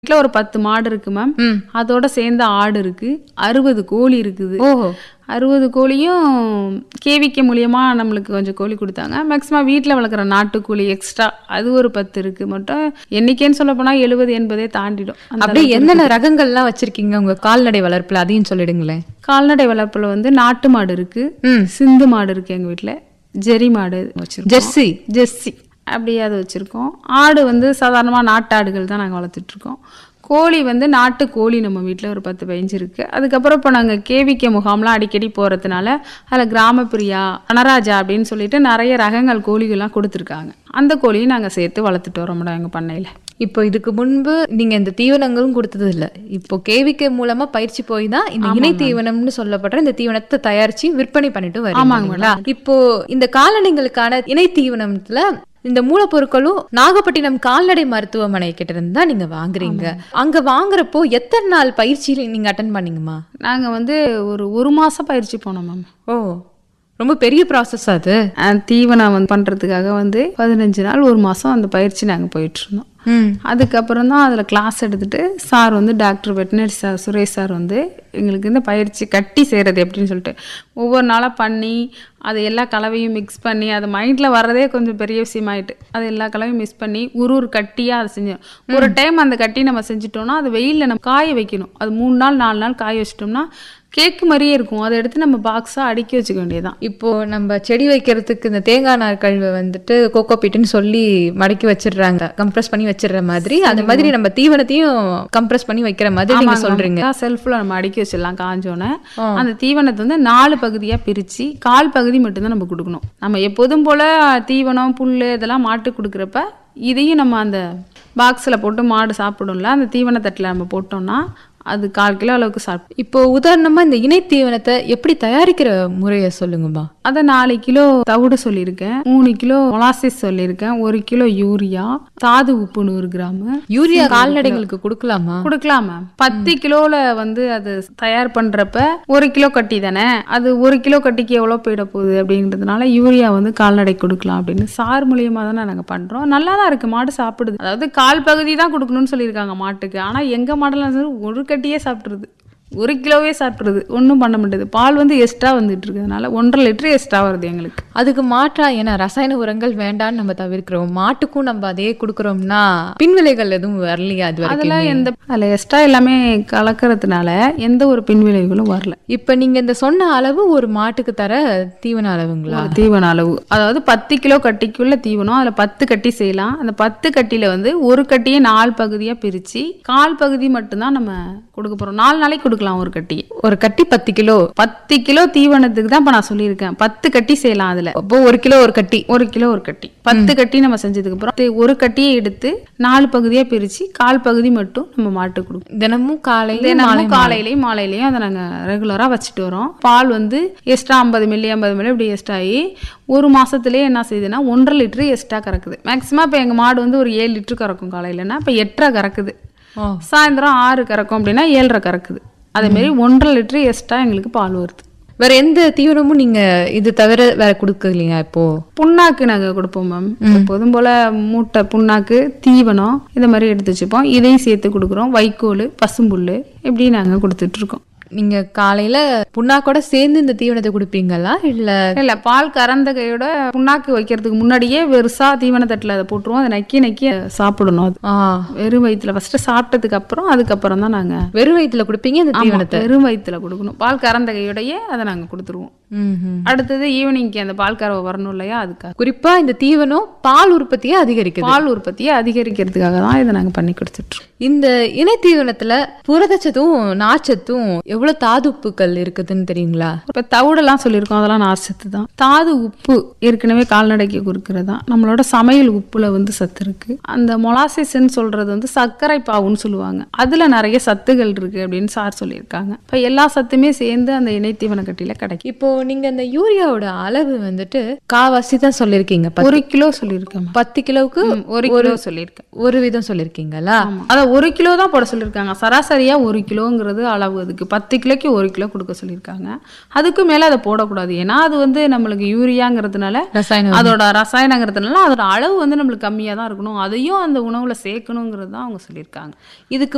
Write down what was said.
வீட்டில் ஒரு பத்து மாடு இருக்கு மேம் ம். அதோட சேர்ந்த ஆடு இருக்கு அறுபது கோழி இருக்குது ஓஹோ அறுபது கோழியும் கேவிக்க மூலியமா நம்மளுக்கு கொஞ்சம் கோழி கொடுத்தாங்க மேக்ஸிமம் வீட்டில் வளர்க்குற நாட்டுக்கோழி எக்ஸ்ட்ரா அது ஒரு பத்து இருக்கு மட்டும் எண்ணிக்கைன்னு சொல்ல போனா எழுபது எண்பதே தாண்டிடும் அந்த அப்படியே என்னென்ன ரகங்கள்லாம் வச்சிருக்கீங்க உங்க கால்நடை வளர்ப்புல அதையும் சொல்லிடுங்களேன் கால்நடை வளர்ப்புல வந்து நாட்டு மாடு இருக்கு ம் சிந்து மாடு இருக்கு எங்க வீட்டில் ஜெரி மாடு வச்சிருக்கோம் ஜெர்சி ஜெர்சி அப்படியே அது வச்சுருக்கோம் ஆடு வந்து சாதாரணமாக நாட்டாடுகள் தான் நாங்கள் வளர்த்துட்ருக்கோம் கோழி வந்து நாட்டு கோழி நம்ம வீட்டில் ஒரு பத்து பதினஞ்சு இருக்குது அதுக்கப்புறம் இப்போ நாங்கள் கேவிகே முகாம்லாம் அடிக்கடி போகிறதுனால அதில் கிராமப்பிரியா வனராஜா அப்படின்னு சொல்லிட்டு நிறைய ரகங்கள் கோழிகள்லாம் கொடுத்துருக்காங்க அந்த கோழியும் நாங்கள் சேர்த்து வளர்த்துட்டு வரோம் மேடம் எங்கள் பண்ணையில் இப்போ இதுக்கு முன்பு நீங்க இந்த தீவனங்களும் கொடுத்தது இல்ல இப்போ கேவிகே மூலமா பயிற்சி போய் தான் இந்த இணை தீவனம்னு சொல்லப்படுற இந்த தீவனத்தை தயாரிச்சு விற்பனை பண்ணிட்டு வரீங்களா இப்போ இந்த கால்நடைகளுக்கான இணை தீவனத்துல இந்த மூலப்பொருட்களும் நாகப்பட்டினம் கால்நடை மருத்துவமனை கிட்ட இருந்து தான் நீங்க வாங்குறீங்க அங்க வாங்குறப்போ எத்தனை நாள் பயிற்சி நீங்க அட்டன் பண்ணீங்கம்மா நாங்கள் வந்து ஒரு ஒரு மாதம் பயிற்சி போனோம் மேம் ஓ ரொம்ப பெரிய ப்ராசஸ் அது அஹ் தீவனம் வந்து பண்ணுறதுக்காக வந்து பதினஞ்சு நாள் ஒரு மாதம் அந்த பயிற்சி நாங்கள் போயிட்டுருந்தோம் ம் அதுக்கப்புறம் தான் அதில் கிளாஸ் எடுத்துட்டு சார் வந்து doctor veterinary sir Suresh sir வந்து எங்களுக்கு இந்த பயிற்சி கட்டி செய்கிறது எப்படின்னு சொல்லிட்டு ஒவ்வொரு நாளாக பண்ணி அது எல்லா கலவையும் மிக்ஸ் பண்ணி அது மைண்டில் வர்றதே கொஞ்சம் பெரிய விஷயமாயிட்டு அது எல்லா கலவையும் மிக்ஸ் பண்ணி ஒரு ஒரு கட்டியாக அதை செஞ்சோம் ஒரு டைம் அந்த கட்டி நம்ம செஞ்சுட்டோம்னா அது வெயிலில் நம்ம காய வைக்கணும் அது மூணு நாள் நாலு நாள் காய வச்சிட்டோம்னா கேக்கு மாதிரியே இருக்கும் அதை எடுத்து நம்ம பாக்ஸாக அடுக்கி வச்சுக்க வேண்டியதுதான் இப்போ நம்ம செடி வைக்கிறதுக்கு இந்த தேங்காய் நார் கழிவை வந்துட்டு கோகோ பீட்டுன்னு சொல்லி மடக்கி வச்சிடுறாங்க கம்ப்ரஸ் பண்ணி வச்சிடுற மாதிரி அந்த மாதிரி நம்ம தீவனத்தையும் கம்ப்ரஸ் பண்ணி வைக்கிற மாதிரி நீங்க சொல்றீங்க செல்ஃபில் நம்ம அடுக்கி வச்சிடலாம் காஞ்சோன்னே அந்த தீவனத்தை வந்து நாலு பகுதியாக பிரித்து கால் பகுதி மட்டும்தான் நம்ம கொடுக்கணும் நம்ம எப்போதும் போல் தீவனம் புல் இதெல்லாம் மாட்டுக்கு கொடுக்குறப்ப இதையும் நம்ம அந்த பாக்ஸில் போட்டு மாடு சாப்பிடும்ல அந்த தீவன தட்டில் நம்ம போட்டோம்னா அது கால் கிலோ அளவுக்கு சாப்பிடும் இப்போ உதாரணமா இந்த இணை தீவனத்தை எப்படி தயாரிக்கிற முறையை சொல்லுங்கம்மா அதை நாலு கிலோ தவிடு சொல்லியிருக்கேன் மூணு கிலோ மொலாசிஸ் சொல்லியிருக்கேன் ஒரு கிலோ யூரியா தாது உப்பு நூறு கிராமு யூரியா கால்நடைகளுக்கு கொடுக்கலாமா கொடுக்கலாம் மேம் பத்து கிலோல வந்து அது தயார் பண்றப்ப ஒரு கிலோ கட்டி தானே அது ஒரு கிலோ கட்டிக்கு எவ்வளோ போயிட போகுது அப்படின்றதுனால யூரியா வந்து கால்நடை கொடுக்கலாம் அப்படின்னு சார் மூலியமா தானே நாங்கள் பண்றோம் நல்லா தான் இருக்கு மாடு சாப்பிடுது அதாவது கால் பகுதி தான் கொடுக்கணும்னு சொல்லியிருக்காங்க மாட்டுக்கு ஆனா எங்க மாடெல்லாம் வந்து ஒரு கட்டியே சாப்பிட்ருது ஒரு கிலோவே சாப்பிட்ருது ஒன்றும் பண்ண மாட்டேது பால் வந்து எக்ஸ்ட்ரா வந்துட்டு இருக்கிறதுனால ஒன்றரை லிட்டர் எக்ஸ்ட்ரா வருது எங்களுக்கு அதுக்கு மாற்றா ஏன்னா ரசாயன உரங்கள் வேண்டாம்னு நம்ம தவிர்க்கிறோம் மாட்டுக்கும் நம்ம அதையே கொடுக்கறோம்னா பின்விளைகள் எதுவும் வரலையா அது வரைக்கும் அதெல்லாம் எந்த அதில் எக்ஸ்ட்ரா எல்லாமே கலக்கறதுனால எந்த ஒரு பின்விளைவுகளும் வரல இப்ப நீங்க இந்த சொன்ன அளவு ஒரு மாட்டுக்கு தர தீவன அளவுங்களா ஒரு தீவன அளவு அதாவது பத்து கிலோ கட்டிக்குள்ள தீவனம் அதில் பத்து கட்டி செய்யலாம் அந்த பத்து கட்டியில வந்து ஒரு கட்டியை நாலு பகுதியா பிரிச்சு கால் பகுதி மட்டும்தான் நம்ம கொடுக்க போறோம் நாலு நாளைக்கு கொடுக்கலாம் ஒரு கட்டியை ஒரு கட்டி பத்து கிலோ பத்து கிலோ தீவனத்துக்கு தான் இப்போ நான் சொல்லியிருக்கேன் பத்து கட்டி செய்யலாம் அதுல அப்போ ஒரு கிலோ ஒரு கட்டி ஒரு கிலோ ஒரு கட்டி பத்து கட்டி நம்ம செஞ்சதுக்கு அப்புறம் அது ஒரு கட்டியை எடுத்து நாலு பகுதியா பிரிச்சு கால் பகுதி மட்டும் நம்ம மாட்டுக்கு கொடுப்போம் தினமும் காலை தினமும் காலையிலயும் மாலையிலயும் அதை நாங்க ரெகுலரா வச்சுட்டு வரோம் பால் வந்து எக்ஸ்ட்ரா ஐம்பது மில்லி ஐம்பது மில்லி இப்படி எக்ஸ்ட்ரா ஆகி ஒரு மாசத்துலயே என்ன செய்யுதுன்னா ஒன்றரை லிட்டரு எக்ஸ்ட்ரா கறக்குது மேக்ஸிமம் இப்போ எங்க மாடு வந்து ஒரு ஏழு லிட்டர் கறக்கும் காலையிலன்னா இப்போ எட்டரை கறக்குது ஓ. சாயந்தரம் ஆறு கறக்கும் அப்படின்னா ஏழரை கறக்குது அதே மாதிரி ஒன்றரை லிட்டரு எக்ஸ்ட்ரா எங்களுக்கு பால் வருது வேற எந்த தீவனமும் நீங்க இது தவிர வேற கொடுக்கலையா இப்போ புண்ணாக்கு நாங்கள் கொடுப்போம் மேம் எப்போதும் போல் மூட்டை புண்ணாக்கு தீவனம் இந்த மாதிரி எடுத்து வச்சுப்போம் இதையும் சேர்த்து கொடுக்குறோம் வைக்கோல் பசும்புல் இப்படி நாங்கள் கொடுத்துட்ருக்கோம் நீங்க காலையில புண்ணாக்கோட சேர்ந்து இந்த தீவனத்தை கொடுப்பீங்களா இல்ல இல்லை பால் கறந்த கையோட புண்ணாக்கு வைக்கிறதுக்கு முன்னாடியே வெறுசா தீவன தட்டில் அதை போட்டுருவோம் அதை நக்கி நக்கி சாப்பிடணும் அது ஆ வெறும் வயிற்றுல ஃபஸ்ட்டு சாப்பிட்டதுக்கு அப்புறம் அதுக்கப்புறம் தான் நாங்கள் வெறும் வயிற்றுல கொடுப்பீங்க இந்த தீவனத்தை வெறும் வயிற்றுல கொடுக்கணும் பால் கறந்த கையோடயே அதை நாங்கள் கொடுத்துருவோம் ம், ம். அடுத்தது ஈவினிங்க்கு அந்த பால் கறவை வரணும் இல்லையா அதுக்காக குறிப்பா இந்த தீவனம் பால் உற்பத்தியை அதிகரிக்குது பால் உற்பத்தியை அதிகரிக்கிறதுக்காக தான் இதை நாங்கள் பண்ணி கொடுத்துட்ருக்கோம் இந்த இணை தீவனத்துல புரதச்சத்தும் நார்ச்சத்தும் எவ்வளவு தாதுப்புக்கள் இருக்குதுன்னு தெரியுங்களா இப்போ தவிடெல்லாம் சொல்லியிருக்கோம் அதெல்லாம் நார்ச்சத்து தான் தாது உப்பு ஏற்கனவே கால்நடைக்கு கொடுக்கறது தான் நம்மளோட சமையல் உப்புல வந்து சத்து இருக்கு அந்த மொலாசிஸ்ன்னு சொல்றது வந்து சர்க்கரை பாவுன்னு சொல்லுவாங்க அதுல நிறைய சத்துகள் இருக்கு அப்படின்னு சார் சொல்லியிருக்காங்க இப்போ எல்லா சத்துமே சேர்ந்து அந்த இணைத்தீவன கட்டியில கிடைக்கும் இப்போ நீங்க இந்த யூரியாவோட அளவு வந்துட்டு காவாசி தான் சொல்லியிருக்கீங்க பத்து- ஒரு கிலோ சொல்லியிருக்கேன் பத்து கிலோவுக்கு ம், ஒரு கிலோ சொல்லியிருக்கேன் ஒரு விதம் சொல்லியிருக்கீங்களா ஆமா அதான் ஒரு கிலோ தான் போட சொல்லியிருக்காங்க சராசரியா ஒரு கிலோங்கிறது அளவு அதுக்கு பத்து கிலோக்கு ஒரு கிலோ கொடுக்க சொல்லியிருக்காங்க அதுக்கு மேல அதை போடக்கூடாது ஏன்னா அது வந்து நம்மளுக்கு யூரியாங்கிறதுனால ரசாயன அதோட ரசாயனங்கிறதுனால அதோட அளவு வந்து நம்மளுக்கு கம்மியாக தான் இருக்கணும் அதையும் அந்த உணவுல சேர்க்கணுங்கிறது தான் அவங்க சொல்லியிருக்காங்க இதுக்கு